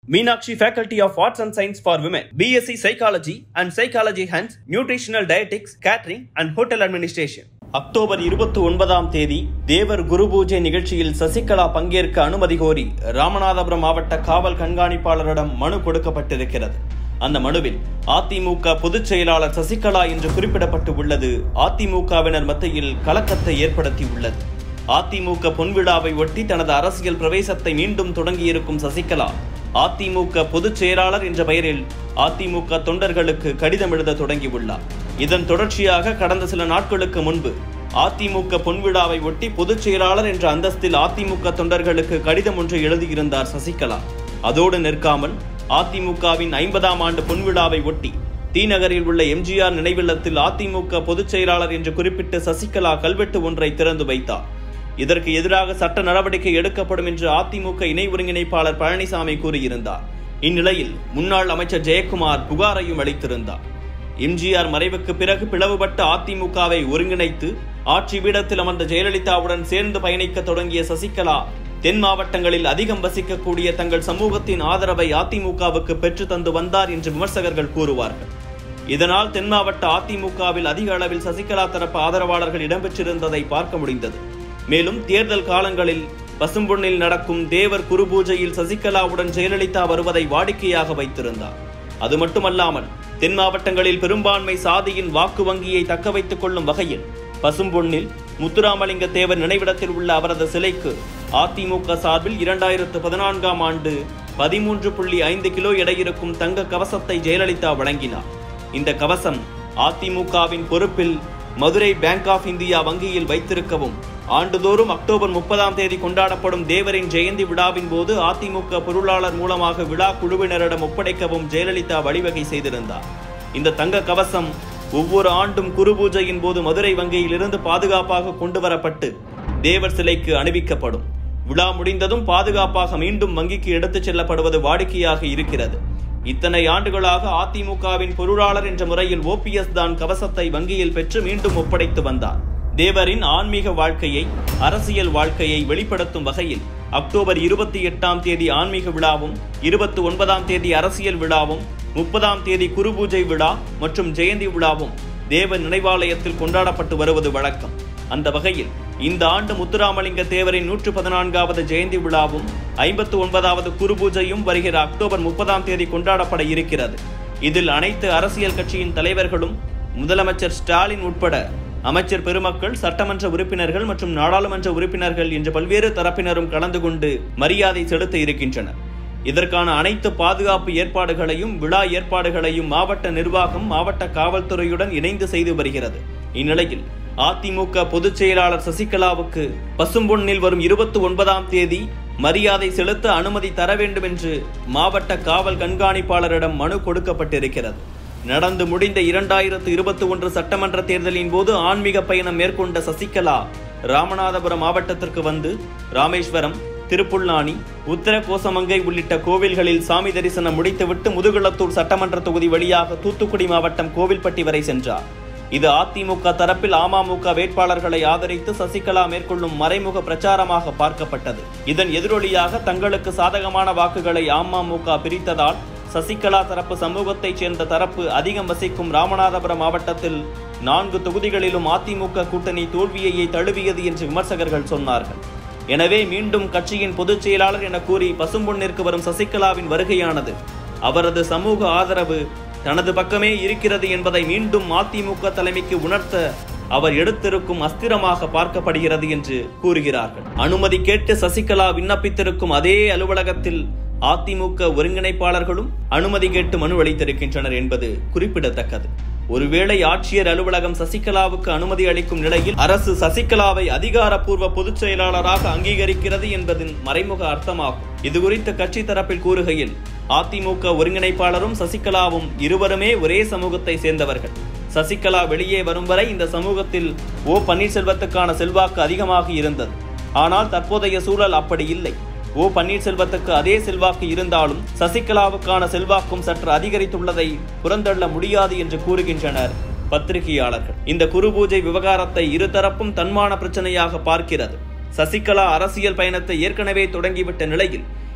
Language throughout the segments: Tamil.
Meenakshi Faculty of Arts and Science for Women, BSc Psychology and Psychology Hence, Nutritional Dietetics, Catering and Hotel Administration. October இருபத்தி ஒன்பதாம் தேதி தேவர் குரு பூஜை நிகழ்ச்சியில் சசிகலா பங்கேற்க அனுமதி கோரி ராமநாதபுரம் மாவட்ட காவல் கண்காணிப்பாளரிடம் மனு கொடுக்கப்பட்டிருக்கிறது அந்த மனுவில் அதிமுக பொதுச் செயலாளர் சசிகலா என்று குறிப்பிடப்பட்டு உள்ளது அதிமுகவினர் மத்தியில் கலக்கத்தை ஏற்படுத்தி உள்ளது அதிமுக பொன்விழாவை ஒட்டி தனது அரசியல் பிரவேசத்தை மீண்டும் தொடங்கியிருக்கும் சசிகலா அதிமுக பொதுச் செயலாளர் என்ற பெயரில் அதிமுக தொண்டர்களுக்கு கடிதம் எழுத தொடங்கியுள்ளார் இதன் தொடர்ச்சியாக கடந்த சில நாட்களுக்கு முன்பு அதிமுக பொன்விழாவை ஒட்டி பொதுச் செயலாளர் என்ற அந்தஸ்தில் அதிமுக தொண்டர்களுக்கு கடிதம் ஒன்று எழுதியிருந்தார் சசிகலா அதோடு நிற்காமல் அதிமுகவின் ஐம்பதாம் ஆண்டு பொன்விழாவை ஒட்டி தீநகரில் உள்ள எம்ஜிஆர் நினைவில்லத்தில் அதிமுக பொதுச் செயலாளர் என்று குறிப்பிட்டு சசிகலா கல்வெட்டு ஒன்றை திறந்து வைத்தார் இதற்கு எதிராக சட்ட நடவடிக்கை எடுக்கப்படும் என்று அதிமுக இணை ஒருங்கிணைப்பாளர் பழனிசாமி கூறியிருந்தார் இந்நிலையில் முன்னாள் அமைச்சர் ஜெயக்குமார் புகாரையும் அளித்திருந்தார் எம்ஜிஆர் மறைவுக்கு பிறகு பிளவுபட்ட அதிமுகவை ஒருங்கிணைத்து ஆட்சி பீடத்தில் அமர்ந்த ஜெயலலிதாவுடன் சேர்ந்து பயணிக்க தொடங்கிய சசிகலா தென் மாவட்டங்களில் அதிகம் வசிக்கக்கூடிய தங்கள் சமூகத்தின் ஆதரவை அதிமுகவுக்கு பெற்று தந்து வந்தார் என்று விமர்சகர்கள் கூறுவார்கள் இதனால் தென் மாவட்ட அதிமுகவில் அதிக அளவில் சசிகலா தரப்பு ஆதரவாளர்கள் இடம்பெற்றிருந்ததை பார்க்க முடிந்தது மேலும் தேர்தல் காலங்களில் பசும்பொன்னில் நடக்கும் தேவர் குரு பூஜையில் சசிகலாவுடன் ஜெயலலிதா வருவதை வாடிக்கையாக வைத்திருந்தார் அது மட்டுமல்லாமல் தென் மாவட்டங்களில் பெரும்பான்மை சாதியின் வாக்கு வங்கியை தக்க வைத்துக் கொள்ளும் வகையில் பசும்பொன்னில் முத்துராமலிங்க தேவர் நினைவிடத்தில் உள்ள அவரது சிலைக்கு அதிமுக சார்பில் இரண்டாயிரத்து பதினான்காம் ஆண்டு பதிமூன்று புள்ளி ஐந்து கிலோ எடையிருக்கும் தங்க கவசத்தை ஜெயலலிதா வழங்கினார் இந்த கவசம் அதிமுகவின் பொறுப்பில் மதுரை பேங்க் ஆஃப் இந்தியா வங்கியில் வைத்திருக்கவும் ஆண்டுதோறும் அக்டோபர் முப்பதாம் தேதி கொண்டாடப்படும் தேவரின் ஜெயந்தி விழாவின் போது அதிமுக பொருளாளர் மூலமாக விழா குழுவினரிடம் ஒப்படைக்கவும் ஜெயலலிதா வழிவகை செய்திருந்தார் இந்த தங்க கவசம் ஒவ்வொரு ஆண்டும் குரு பூஜையின் போது மதுரை வங்கியில் இருந்து பாதுகாப்பாக கொண்டு வரப்பட்டு தேவர் சிலைக்கு அணிவிக்கப்படும் விழா முடிந்ததும் பாதுகாப்பாக மீண்டும் வங்கிக்கு எடுத்துச் செல்லப்படுவது வாடிக்கையாக இருக்கிறது இத்தனை ஆண்டுகளாக அதிமுகவின் பொருளாளர் என்ற முறையில் ஓபிஎஸ் தான் கவசத்தை வங்கியில் பெற்று மீண்டும் ஒப்படைத்து வந்தார் தேவரின் ஆன்மீக வாழ்க்கையை அரசியல் வாழ்க்கையை வெளிப்படுத்தும் வகையில் அக்டோபர் இருபத்தி எட்டாம் தேதி ஆன்மீக விழாவும் இருபத்தி ஒன்பதாம் தேதி அரசியல் விழாவும் முப்பதாம் தேதி குருபூஜை விழா மற்றும் ஜெயந்தி விழாவும் தேவ நினைவாலயத்தில் கொண்டாடப்பட்டு வருவது வழக்கம் அந்த வகையில் இந்த ஆண்டு முத்துராமலிங்க தேவரின் நூற்று பதினான்காவது ஜெயந்தி விழாவும் ஐம்பத்து ஒன்பதாவது குருபூஜையும் வருகிற அக்டோபர் முப்பதாம் தேதி கொண்டாடப்பட இருக்கிறது இதில் அனைத்து அரசியல் கட்சியின் தலைவர்களும் முதலமைச்சர் ஸ்டாலின் உட்பட அமைச்சர் பெருமக்கள் சட்டமன்ற உறுப்பினர்கள் மற்றும் நாடாளுமன்ற உறுப்பினர்கள் என்று பல்வேறு தரப்பினரும் கலந்து கொண்டு மரியாதை செலுத்த இருக்கின்றனர் இதற்கான அனைத்து பாதுகாப்பு ஏற்பாடுகளையும் விழா ஏற்பாடுகளையும் மாவட்ட நிர்வாகம் மாவட்ட காவல்துறையுடன் இணைந்து செய்து வருகிறது இந்நிலையில் அதிமுக பொதுச் செயலாளர் சசிகலாவுக்கு பசும்பொன்னில் வரும் இருபத்தி ஒன்பதாம் தேதி மரியாதை செலுத்த அனுமதி தர வேண்டும் என்று மாவட்ட காவல் கண்காணிப்பாளரிடம் மனு கொடுக்கப்பட்டிருக்கிறது நடந்து முடிந்த இரண்டாயிரத்து இருபத்தி ஒன்று சட்டமன்ற தேர்தலின் போது ஆன்மீக பயணம் மேற்கொண்ட சசிகலா ராமநாதபுரம் மாவட்டத்திற்கு வந்து ராமேஸ்வரம் திருப்புல்லானி உத்தர கோசமங்கை உள்ளிட்ட கோவில்களில் சாமி தரிசனம் முடித்துவிட்டு முதுகுளத்தூர் சட்டமன்ற தொகுதி வழியாக தூத்துக்குடி மாவட்டம் கோவில்பட்டி வரை சென்றார் இது அதிமுக தரப்பில் அமமுக வேட்பாளர்களை ஆதரித்து சசிகலா மேற்கொள்ளும் மறைமுக பிரச்சாரமாக பார்க்கப்பட்டது இதன் எதிரொலியாக தங்களுக்கு சாதகமான வாக்குகளை அமமுக பிரித்ததால் சசிகலா தரப்பு சமூகத்தைச் சேர்ந்த தரப்பு அதிகம் வசிக்கும் ராமநாதபுரம் மாவட்டத்தில் நான்கு தொகுதிகளிலும் அதிமுக கூட்டணி தோல்வியையே தழுவியது என்று விமர்சகர்கள் சொன்னார்கள் எனவே மீண்டும் கட்சியின் பொதுச் செயலாளர் என கூறி பசும்பொன்னிற்கு வரும் சசிகலாவின் வருகையானது அவரது சமூக ஆதரவு தனது பக்கமே இருக்கிறது என்பதை மீண்டும் அதிமுக தலைமைக்கு உணர்த்த அவர் எடுத்திருக்கும் அஸ்திரமாக பார்க்கப்படுகிறது என்று கூறுகிறார்கள் அனுமதி கேட்டு சசிகலா விண்ணப்பித்திருக்கும் அதே அலுவலகத்தில் அதிமுக ஒருங்கிணைப்பாளர்களும் அனுமதி கேட்டு மனு அளித்திருக்கின்றனர் என்பது குறிப்பிடத்தக்கது ஒருவேளை ஆட்சியர் அலுவலகம் சசிகலாவுக்கு அனுமதி அளிக்கும் நிலையில் அரசு சசிகலாவை அதிகாரப்பூர்வ பொதுச் செயலாளராக அங்கீகரிக்கிறது என்பதின் மறைமுக அர்த்தமாகும் இதுகுறித்து கட்சி தரப்பில் கூறுகையில் அதிமுக ஒருங்கிணைப்பாளரும் சசிகலாவும் இருவருமே ஒரே சமூகத்தை சேர்ந்தவர்கள் சசிகலா வெளியே வரும் வரை இந்த சமூகத்தில் ஓ பன்னீர்செல்வத்துக்கான செல்வாக்கு அதிகமாக இருந்தது ஆனால் தற்போதைய சூழல் அப்படி இல்லை ஓ பன்னீர்செல்வத்துக்கு அதே செல்வாக்கு இருந்தாலும் சசிகலாவுக்கான செல்வாக்கும் சற்று அதிகரித்துள்ளதை புறந்தள்ள முடியாது என்று கூறுகின்றனர் பத்திரிகையாளர்கள் இந்த குரு பூஜை விவகாரத்தை இருதரப்பும் தன்மான பிரச்சனையாக பார்க்கிறது சசிகலா அரசியல் பயணத்தை ஏற்கனவே தொடங்கிவிட்ட நிலையில்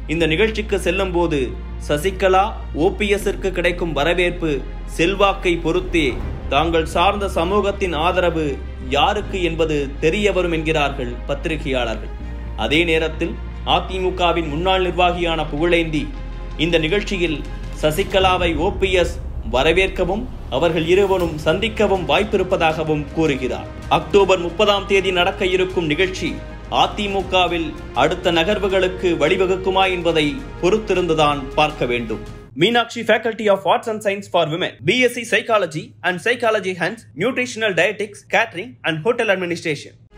இந்த நிகழ்ச்சிக்கு செல்லும் போது சசிகலா ஓபிஎஸ்ற்கு கிடைக்கும் வரவேற்பு செல்வாக்கை பொறுத்தே தாங்கள் சார்ந்த சமூகத்தின் ஆதரவு யாருக்கு என்பது தெரிய வரும் என்கிறார்கள் பத்திரிகையாளர்கள் அதே நேரத்தில் அதிமுகவின் முன்னாள் நிர்வாகியான புகழேந்தி இந்த நிகழ்ச்சியில் சசிகலாவை ஓபிஎஸ் வரவேற்கவும் அவர்கள் இருவரும் சந்திக்கவும் வாய்ப்பிருப்பதாகவும் கூறுகிறார் அக்டோபர் முப்பதாம் தேதி நடக்க இருக்கும் நிகழ்ச்சி அதிமுகவில் அடுத்த நகர்வுகளுக்கு வழிவகுக்குமா என்பதை பொறுத்திருந்துதான் பார்க்க வேண்டும் Meenakshi faculty of arts and science for women BSc psychology and psychology hands nutritional dietetics catering and hotel administration